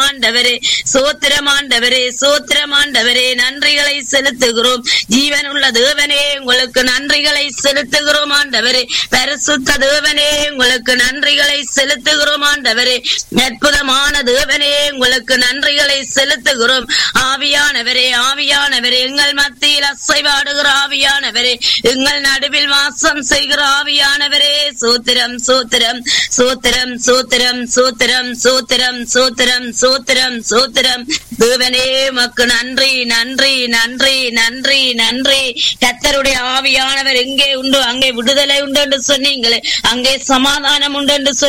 ஆண்டவரே சோத்திரம் ஆண்டவரே சோத்திரம் ஆண்டவரே நன்றிகளை செலுத்துகிறோம் ஜீவனுள்ள தேவனே உங்களுக்கு நன்றிகளை செலுத்துகிறோம் ஆண்டவரே பரிசுத்த தேவனே உங்களுக்கு நன்றிகளை செலுத்துகிறோம் ஆண்டவரே அற்புதமான தேவனே உங்களுக்கு நன்றிகளை செலுத்துகிறோம் ஆவியானவரே ஆவியானவரே எங்கள் மத்தியில் அசைவாடுகிற ஆவியானவரே எங்கள் நடுவில் வாசம் செய்கிற ஆவியானவரே சூத்திரம் சூத்திரம் சூத்திரம் சூத்திரம் சூத்திரம் சூத்திரம் சூத்திரம் சூத்திரம் சூத்திரம் தேவனே மக்கு நன்றி நன்றி நன்றி நன்றி நன்றி கத்தருடைய ஆவியானவர் எங்கே உண்டு அங்கே விடுதலை உண்டு என்று சொன்னீங்களே அங்கே சமாதானம் உண்டு என்று